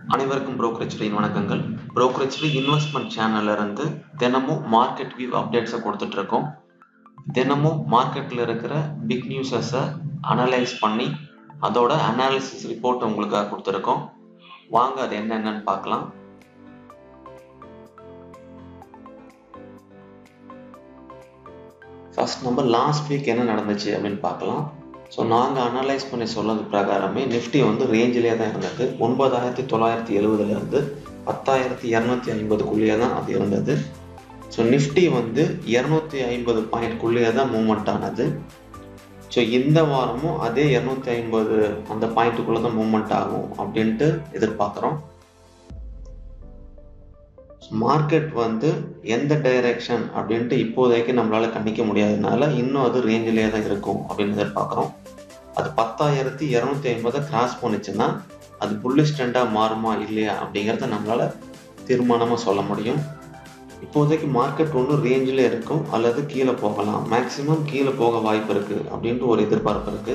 அனைவருக்கும் brokerage free வணக்கங்கள் brokerage free investment சேனல்ல இருந்து தினமும் மார்க்கெட் வியூ அப்டேட்ஸை கொடுத்துட்டு இருக்கோம் தினமும் மார்க்கெட்ல இருக்கிற பிக் நியூஸஸை அனலைஸ் பண்ணி அதோட அனாலிசிஸ் ரிப்போர்ட் உங்களுக்காக கொடுத்துருக்கோம் வாங்க அது என்னென்னன்னு பார்க்கலாம் ஃபர்ஸ்ட் நம்ம லாஸ்ட் வீக் என்ன நடந்துச்சு அப்படின்னு பார்க்கலாம் ஸோ நாங்கள் அனலைஸ் பண்ணி சொன்னது பிரகாரமே நிஃப்டி வந்து ரேஞ்சிலே தான் இருந்தது ஒன்பதாயிரத்தி தொள்ளாயிரத்தி எழுபதுலேருந்து பத்தாயிரத்தி இரநூத்தி ஐம்பதுக்குள்ளேயே தான் அது இருந்தது ஸோ நிஃப்டி வந்து இரநூத்தி ஐம்பது பாயிண்ட்குள்ளேயே தான் மூவ்மெண்ட் ஆனது ஸோ இந்த வாரமும் அதே இரநூத்தி ஐம்பது அந்த பாயிண்ட்டுக்குள்ளே தான் மூவ்மெண்ட் ஆகும் அப்படின்ட்டு எதிர்பார்க்குறோம் மார்க்கெட் வந்து எந்த டைரக்ஷன் அப்படின்ட்டு இப்போதைக்கு நம்மளால கணிக்க முடியாததுனால இன்னும் அது ரேஞ்சிலே தான் இருக்கும் அப்படின்னு எதிர்பார்க்குறோம் அது பத்தாயிரத்தி இரநூத்தி ஐம்பதை கிராஸ் பண்ணுச்சுன்னா அது புல்லிஷ் ட்ரெண்டாக மாறுமா இல்லையா அப்படிங்கிறத நம்மளால தீர்மானமாக சொல்ல முடியும் இப்போதைக்கு மார்க்கெட் ஒன்று ரேஞ்சில் இருக்கும் அல்லது கீழே போகலாம் மேக்சிமம் கீழே போக வாய்ப்பு இருக்கு அப்படின்ட்டு ஒரு எதிர்பார்ப்பு இருக்கு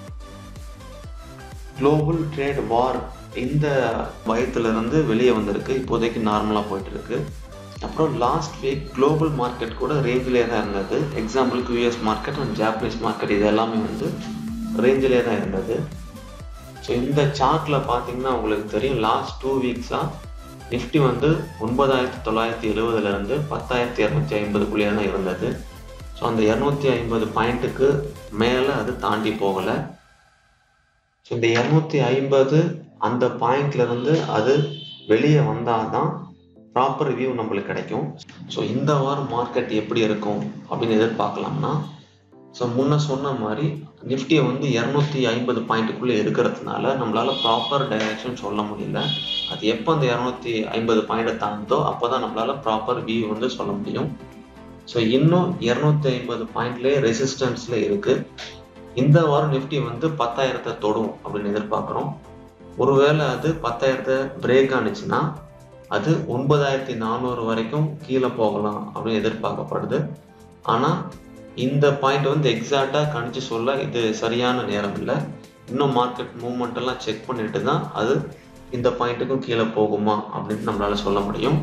குளோபல் ட்ரேட் வார் இந்த பயத்துல இருந்து வெளியே வந்திருக்கு இப்போதைக்கு நார்மலாக போயிட்டு இருக்கு அப்புறம் லாஸ்ட் வீக் குளோபல் மார்க்கெட் கூட ரேஞ்சிலே தான் இருந்தது எக்ஸாம்பிளுக்கு US market and Japanese market இது எல்லாமே வந்து ரேஞ்சிலே தான் இருந்தது ஸோ இந்த சார்ட்ல பார்த்தீங்கன்னா உங்களுக்கு தெரியும் லாஸ்ட் டூ வீக்ஸாக நிஃப்டி வந்து ஒன்பதாயிரத்தி தொள்ளாயிரத்தி எழுபதுல இருந்து பத்தாயிரத்தி இரநூத்தி ஐம்பதுக்குள்ளேயே தான் இருந்தது ஸோ அந்த இரநூத்தி ஐம்பது பாயிண்ட்டுக்கு மேலே அது தாண்டி போகலை ஸோ இந்த இரநூத்தி ஐம்பது அந்த பாயிண்ட்ல இருந்து அது வெளியே வந்தாதான் ப்ராப்பர் வியூ நம்மளுக்கு கிடைக்கும் ஸோ இந்த வாரம் மார்க்கெட் எப்படி இருக்கும் அப்படின்னு எதிர்பார்க்கலாம்னா ஸோ முன்ன சொன்ன மாதிரி நிஃப்டியை வந்து இரநூத்தி ஐம்பது பாயிண்ட்டுக்குள்ளே இருக்கிறதுனால நம்மளால ப்ராப்பர் டைரக்ஷன் சொல்ல முடியல அது எப்போ அந்த இரநூத்தி ஐம்பது பாயிண்டை தாண்டோ அப்போ தான் நம்மளால ப்ராப்பர் வியூ வந்து சொல்ல முடியும் ஸோ இன்னும் இரநூத்தி ஐம்பது பாயிண்ட்லேயே ரெசிஸ்டன்ஸில் இருக்கு இந்த வாரம் நிஃப்டி வந்து பத்தாயிரத்தை தொடும் அப்படின்னு எதிர்பார்க்குறோம் ஒருவேளை அது பத்தாயிரத்தை பிரேக் ஆனிச்சுன்னா அது ஒன்பதாயிரத்தி நானூறு வரைக்கும் கீழே போகலாம் அப்படின்னு எதிர்பார்க்கப்படுது ஆனால் இந்த பாயிண்ட் வந்து எக்ஸாக்டாக கணிச்சு சொல்ல இது சரியான நேரம் இல்லை இன்னும் மார்க்கெட் மூவ்மெண்ட் எல்லாம் செக் பண்ணிட்டு தான் அது இந்த பாயிண்ட்டுக்கும் கீழே போகுமா அப்படின்னு நம்மளால சொல்ல முடியும்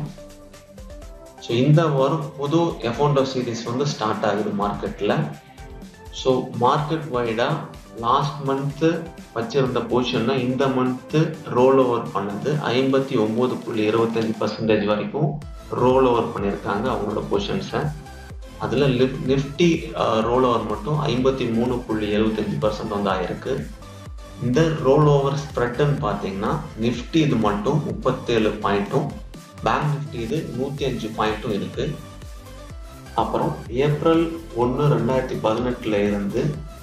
ஸோ இந்த வாரம் புது எஃபோண்டோ சீரீஸ் வந்து ஸ்டார்ட் ஆகுது மார்க்கெட்டில் ஸோ மார்க்கெட் வைடாக லாஸ்ட் மந்த்து வச்சிருந்த பொசிஷனை இந்த மந்த்து ரோல் ஓவர் பண்ணது ஐம்பத்தி ஒம்பது புள்ளி இருபத்தஞ்சி பர்சன்டேஜ் வரைக்கும் ரோல் ஓவர் பண்ணியிருக்காங்க அவங்களோட பொசிஷன்ஸை அதில் லிப் நிஃப்டி ரோல் ஓவர் மட்டும் ஐம்பத்தி மூணு புள்ளி எழுபத்தஞ்சி பர்சன்ட் வந்து ஆயிருக்கு இந்த ரோல் ஓவர் ஸ்ப்ரெட்டுன்னு பார்த்தீங்கன்னா நிஃப்டி இது மட்டும் முப்பத்தேழு பாயிண்ட்டும் பேங்க் நிஃப்டி இது நூற்றி அஞ்சு பாயிண்ட்டும் இருக்குது அப்புறம் ஏப்ரல் ஒன்று ரெண்டாயிரத்தி பதினெட்டுல இருந்து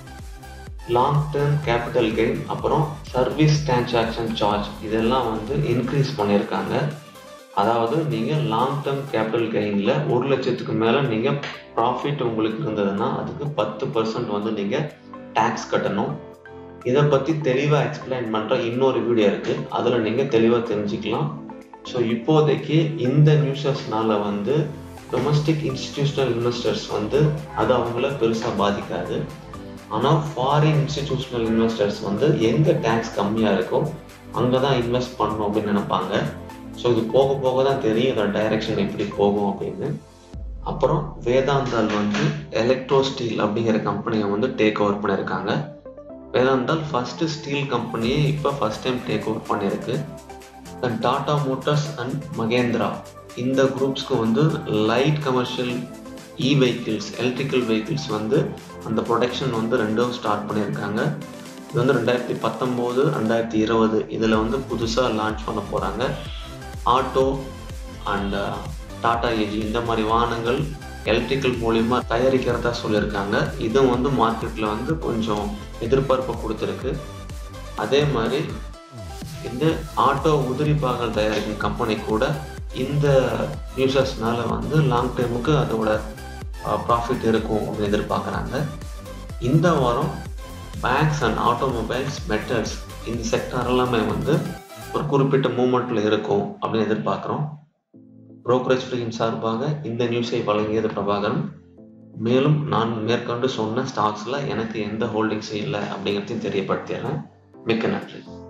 லாங் டேர்ம் கேபிட்டல் கெயின் அப்புறம் சர்வீஸ் டிரான்சாக்ஷன் சார்ஜ் இதெல்லாம் வந்து இன்க்ரீஸ் பண்ணியிருக்காங்க அதாவது நீங்கள் லாங் டேர்ம் கேபிட்டல் கெயினில் ஒரு லட்சத்துக்கு மேலே நீங்கள் ப்ராஃபிட் உங்களுக்கு இருந்ததுன்னா அதுக்கு பத்து பர்சன்ட் வந்து நீங்கள் டேக்ஸ் கட்டணும் இதை பற்றி தெளிவாக எக்ஸ்பிளைன் பண்ணுற இன்னொரு வீடியோ இருக்குது அதில் நீங்கள் தெளிவாக தெரிஞ்சுக்கலாம் ஸோ இப்போதைக்கு இந்த நியூஸஸ்னால வந்து டொமஸ்டிக் இன்ஸ்டிடியூஷனல் இன்வெஸ்டர்ஸ் வந்து அது அவங்கள பெருசாக பாதிக்காது ஆனால் ஃபாரின் இன்ஸ்டிடியூஷனல் இன்வெஸ்டர்ஸ் வந்து எங்கே டேக்ஸ் கம்மியாக இருக்கோ அங்கே தான் இன்வெஸ்ட் பண்ணணும் அப்படின்னு நினைப்பாங்க ஸோ இது போக போக தான் தெரியும் இதோட டைரக்ஷன் எப்படி போகும் அப்படின்னு அப்புறம் வேதாந்தால் வந்து எலக்ட்ரோ ஸ்டீல் அப்படிங்கிற கம்பெனியை வந்து டேக் ஓவர் பண்ணியிருக்காங்க வேதாந்தால் ஃபர்ஸ்ட் ஸ்டீல் கம்பெனியை இப்போ ஃபர்ஸ்ட் டைம் டேக் ஓவர் பண்ணியிருக்கு then Tata Motors and Mahindra இந்த குரூப்ஸ்க்கு வந்து லைட் கமர்ஷியல் இ வெஹிக்கிள்ஸ் எலக்ட்ரிக்கல் வெஹிக்கிள்ஸ் வந்து அந்த ப்ரொடக்ஷன் வந்து ரெண்டும் ஸ்டார்ட் பண்ணியிருக்காங்க இது வந்து ரெண்டாயிரத்தி பத்தொம்போது ரெண்டாயிரத்தி இருபது இதில் வந்து புதுசாக லான்ச் பண்ண போகிறாங்க ஆட்டோ அண்ட் டாடா ஏஜி இந்த மாதிரி வாகனங்கள் எலக்ட்ரிக்கல் மூலியமா தயாரிக்கிறதா சொல்லியிருக்காங்க இதுவும் வந்து மார்க்கெட்டில் வந்து கொஞ்சம் எதிர்பார்ப்பை கொடுத்துருக்கு அதே மாதிரி இந்த ஆட்டோ உதிரி பாகங்கள் தயாரிக்கும் கம்பெனி கூட இந்த நியூஸஸ்னால வந்து லாங் டைமுக்கு அதோட ப்ராஃபிட் இருக்கும் அப்படின்னு எதிர்பார்க்குறாங்க இந்த வாரம் பேங்க்ஸ் அண்ட் ஆட்டோமொபைல்ஸ் மெட்டல்ஸ் இந்த செக்டார் எல்லாமே வந்து ஒரு குறிப்பிட்ட மூமெண்ட்டில் இருக்கும் அப்படின்னு எதிர்பார்க்குறோம் புரோக்கரேஜ் ஃப்ரீயின் சார்பாக இந்த நியூஸை வழங்கியது பிரபாகரன் மேலும் நான் மேற்கொண்டு சொன்ன ஸ்டாக்ஸில் எனக்கு எந்த ஹோல்டிங்ஸும் இல்லை அப்படிங்கிறதையும் தெரியப்படுத்திடுறேன் மிக்க நன்றி